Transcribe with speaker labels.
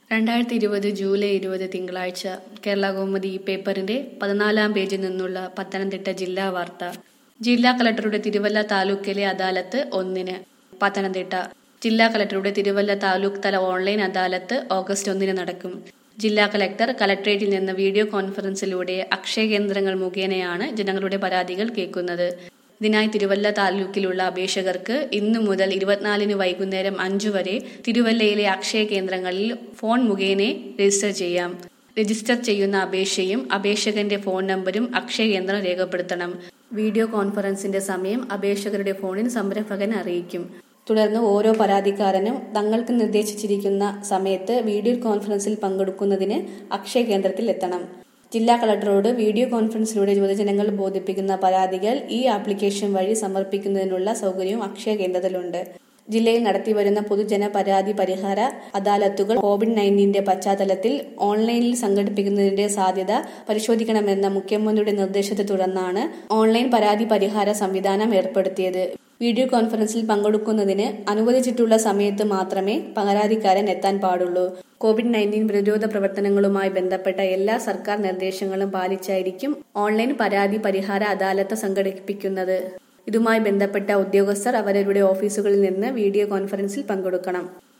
Speaker 1: രണ്ടായിരത്തി ഇരുപത് ജൂലൈ ഇരുപത് തിങ്കളാഴ്ച കേരള കൗമുദി പേപ്പറിന്റെ പതിനാലാം പേജിൽ നിന്നുള്ള പത്തനംതിട്ട ജില്ലാ വാർത്ത ജില്ലാ കളക്ടറുടെ തിരുവല്ല താലൂക്കിലെ അദാലത്ത് ഒന്നിന് പത്തനംതിട്ട ജില്ലാ കളക്ടറുടെ തിരുവല്ല താലൂക്ക് തല ഓൺലൈൻ അദാലത്ത് ഓഗസ്റ്റ് ഒന്നിന് നടക്കും ജില്ലാ കളക്ടർ കളക്ടറേറ്റിൽ നിന്ന് വീഡിയോ കോൺഫറൻസിലൂടെ അക്ഷയ കേന്ദ്രങ്ങൾ മുഖേനയാണ് ജനങ്ങളുടെ പരാതികൾ കേൾക്കുന്നത് ഇതിനായി തിരുവല്ല താലൂക്കിലുള്ള അപേക്ഷകർക്ക് ഇന്നു മുതൽ ഇരുപത്തിനാലിന് വൈകുന്നേരം അഞ്ചു വരെ തിരുവല്ലയിലെ അക്ഷയ കേന്ദ്രങ്ങളിൽ ഫോൺ മുഖേന രജിസ്റ്റർ ചെയ്യാം രജിസ്റ്റർ ചെയ്യുന്ന അപേക്ഷയും അപേക്ഷകന്റെ ഫോൺ നമ്പരും അക്ഷയ കേന്ദ്രം രേഖപ്പെടുത്തണം വീഡിയോ കോൺഫറൻസിന്റെ സമയം അപേക്ഷകരുടെ ഫോണിൽ സംരംഭകൻ അറിയിക്കും തുടർന്ന് ഓരോ പരാതിക്കാരനും തങ്ങൾക്ക് നിർദ്ദേശിച്ചിരിക്കുന്ന സമയത്ത് വീഡിയോ കോൺഫറൻസിൽ പങ്കെടുക്കുന്നതിന് അക്ഷയ കേന്ദ്രത്തിൽ എത്തണം ജില്ലാ കളക്ടറോട് വീഡിയോ കോൺഫറൻസിലൂടെ പൊതുജനങ്ങൾ ബോധിപ്പിക്കുന്ന പരാതികൾ ഈ ആപ്ലിക്കേഷൻ വഴി സമർപ്പിക്കുന്നതിനുള്ള സൗകര്യവും അക്ഷയ കേന്ദ്രത്തിലുണ്ട് ജില്ലയിൽ നടത്തിവരുന്ന പൊതുജന പരാതി പരിഹാര അദാലത്തുകൾ കോവിഡ് നയൻറ്റീന്റെ പശ്ചാത്തലത്തിൽ ഓൺലൈനിൽ സംഘടിപ്പിക്കുന്നതിന്റെ സാധ്യത പരിശോധിക്കണമെന്ന മുഖ്യമന്ത്രിയുടെ നിർദ്ദേശത്തെ തുടർന്നാണ് ഓൺലൈൻ പരാതി പരിഹാര സംവിധാനം ഏർപ്പെടുത്തിയത് വീഡിയോ കോൺഫറൻസിൽ പങ്കെടുക്കുന്നതിന് അനുവദിച്ചിട്ടുള്ള സമയത്ത് മാത്രമേ പരാതിക്കാരൻ എത്താൻ പാടുള്ളൂ കോവിഡ് നയൻറ്റീൻ പ്രതിരോധ പ്രവർത്തനങ്ങളുമായി ബന്ധപ്പെട്ട എല്ലാ സർക്കാർ നിർദ്ദേശങ്ങളും പാലിച്ചായിരിക്കും ഓൺലൈൻ പരാതി പരിഹാര അദാലത്ത് സംഘടിപ്പിക്കുന്നത് ഇതുമായി ബന്ധപ്പെട്ട ഉദ്യോഗസ്ഥർ അവരവരുടെ ഓഫീസുകളിൽ നിന്ന് വീഡിയോ കോൺഫറൻസിൽ പങ്കെടുക്കണം